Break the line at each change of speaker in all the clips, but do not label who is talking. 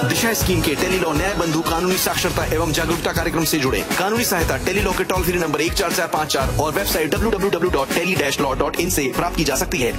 दिशा scheme के Tele-Law न्याय बंधु कानूनी साक्षरता एवं जागरूकता कार्यक्रम से जुड़े कानूनी सहायता टेलीलॉ के टोल फ्री नंबर एक चार चार पाँच चार और website W W W dot tele dash law dot in से प्राप्त की जा सकती है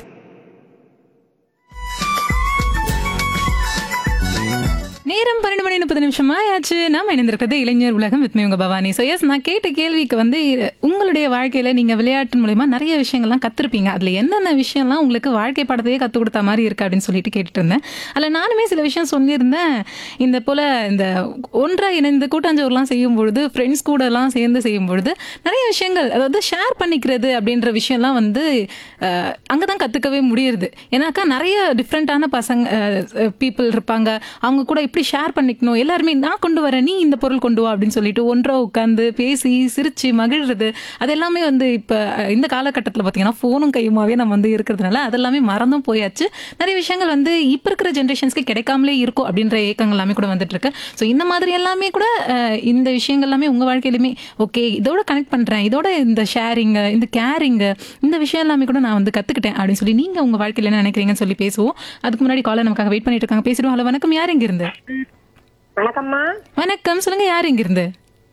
நேரம் பன்னெண்டு மணி முப்பது நிமிஷம் ஆயாச்சு நாம இணைந்திருக்கிறது இளைஞர் உலகம் வித் உங்க பவானி ஸோ எஸ் நான் கேட்ட கேள்விக்கு வந்து உங்களுடைய வாழ்க்கையில நீங்க விளையாட்டு மூலயமா நிறைய விஷயங்கள்லாம் கத்திருப்பீங்க அதுல என்னென்ன விஷயம்லாம் உங்களுக்கு வாழ்க்கை பாடத்தையே கற்றுக் கொடுத்த மாதிரி இருக்கு அப்படின்னு சொல்லிட்டு கேட்டுட்டு இருந்தேன் அதுல நானுமே சில விஷயம் சொல்லியிருந்தேன் இந்த போல இந்த ஒன்றா இணைந்து கூட்டாஞ்சோறுலாம் செய்யும் பொழுது ஃப்ரெண்ட்ஸ் கூட எல்லாம் சேர்ந்து செய்யும் பொழுது நிறைய விஷயங்கள் அதாவது ஷேர் பண்ணிக்கிறது அப்படின்ற விஷயம்லாம் வந்து அஹ், அங்கதான் கத்துக்கவே முடியுது ஏன்னாக்கா நிறைய டிஃப்ரெண்ட்டான பசங்க பீப்புள் இருப்பாங்க அவங்க கூட இப்படி ஷேர் பண்ணிக்கணும் எல்லாருமே நான் கொண்டு வரேன் நீ இந்த பொருள் கொண்டு வா அப்படின்னு சொல்லிட்டு ஒன்றா உட்காந்து பேசி சிரிச்சு மகிழ்றது அது எல்லாமே வந்து இப்போ இந்த காலகட்டத்தில் பார்த்தீங்கன்னா ஃபோனும் கையுமாவே நம்ம வந்து இருக்கிறதுனால அதெல்லாமே மறந்தும் போயாச்சு நிறைய விஷயங்கள் வந்து இப்போ இருக்கிற ஜென்ரேஷன்ஸ்க்கு கிடைக்காமலே இருக்கும் அப்படின்ற ஏக்கங்கள் எல்லாமே கூட வந்துட்டு இருக்கு ஸோ இந்த மாதிரி எல்லாமே கூட அஹ், இந்த விஷயங்கள் எல்லாமே உங்க வாழ்க்கையிலுமே ஓகே இதோட கனெக்ட் பண்றேன் இதோட இந்த ஷேரிங் இந்த கேரிங் இந்த விஷயம் எல்லாமே கூட நான் வந்து கத்துக்கிட்டேன் அப்படின்னு சொல்லி நீங்க உங்க வாழ்க்கையில என்ன நினைக்கிறீங்கன்னு சொல்லி பேசுவோம் அதுக்கு முன்னாடி காலை நமக்காக வெயிட் பண்ணிட்டு இருக்காங்க பேசிடுவோம் ஹலோ வணக்கம் யார் இங்க இருந்து
வணக்கம்மா
வணக்கம் சொல்லுங்க யார் இங்க இருந்து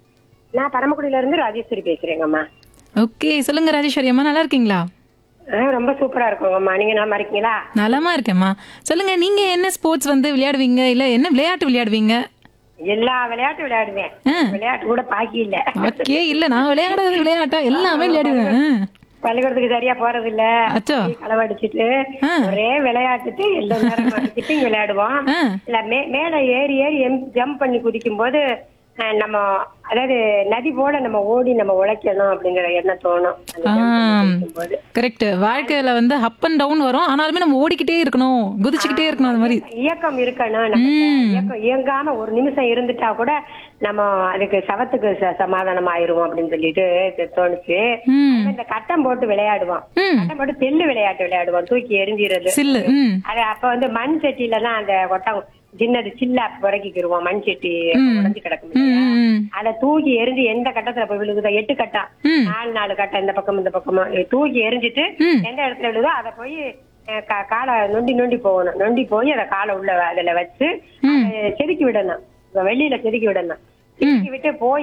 நான் பரமக்குடியில இருந்து ராஜேஸ்வரி பேசுறேங்கம்மா
ஓகே சொல்லுங்க ராஜேஸ்வரி அம்மா நல்லா இருக்கீங்களா
ஆ, ரொம்ப சூப்பரா இருக்குங்கம்மா நீங்க நல்லா இருக்கீங்களா
நலமா இருக்கேம்மா சொல்லுங்க நீங்க என்ன ஸ்போர்ட்ஸ் வந்து விளையாடுவீங்க இல்ல என்ன விளையாட்டு விளையாடுவீங்க
எல்லா விளையாட்டும் விளையாடுவேன்
ஆ.
விளையாட்டு கூட பாக்கி இல்ல
ஓகே இல்ல நான் விளையாடுறது விளையாட்டா எல்லாமே விளையாடுவேன் ஆ.
பள்ளிக்கூடத்துக்கு சரியா போறது இல்ல
அச்சோ
களவடிச்சிட்டு
ஆ.
ஒரே விளையாட்டுட்டு எல்லா நேரம் அடிச்சிட்டு இங்க விளையாடுவோம்
ஆ.
இல்ல மே- மேல ஏறி ஏறி ஜம்ப் பண்ணி குதிக்கும் போது ஆ, நம்ம அதாவது நதி போல நம்ம ஓடி நம்ம உழைக்கணும் அப்படிங்கிற எண்ணம் தோணும் அந்த jump பண்ணி குதிக்கும்போது.
கரெக்ட் வாழ்க்கையில வந்து அப் அண்ட் டவுன் வரும் ஆனாலுமே நம்ம ஓடிக்கிட்டே இருக்கணும் குதிச்சுக்கிட்டே இருக்கணும் அந்த மாதிரி
இயக்கம் இருக்கணும் நமக்கு. இயக்கம் இயங்காம ஒரு நிமிஷம் இருந்துட்டா கூட நம்ம அதுக்கு சவத்துக்கு ச- சமாதானம் ஆயிருவோம் அப்படின்னு சொல்லிட்டு இது தோணுச்சு
ம்.
அப்புறம் இந்த கட்டம் போட்டு விளையாடுவோம்
ம்.
கட்டம் போட்டு தெல்லு விளையாட்டு விளையாடுவோம் தூக்கி எரிஞ்சிறது
சில்லு ம்
அது அப்ப வந்து மண் சட்டியில தான் அந்த கொட்டம் சின்னது சில்லா புறக்கிக்கிருவோம் மண் சட்டி உடைஞ்சு கிடக்கும் இல்லையா?
ம், ம்.
அதை தூக்கி எரிஞ்சு எந்த கட்டத்துல போய் விழுகுதோ எட்டு கட்டம்
ம்.
நாலு நாலு கட்டம் இந்த பக்கம் இந்த பக்கமா தூக்கி எரிஞ்சிட்டு
ம்.
எந்த இடத்துல விழுதோ அதை போய் அஹ், கா- காலை நொண்டி நொண்டி போகணும் நொண்டி போய் அதை காலை உள்ள அதுல வச்சு அதை செதுக்கி விடணும் இப்ப வெளியில செதுக்கி விடணும் செதுக்கி விட்டு போய்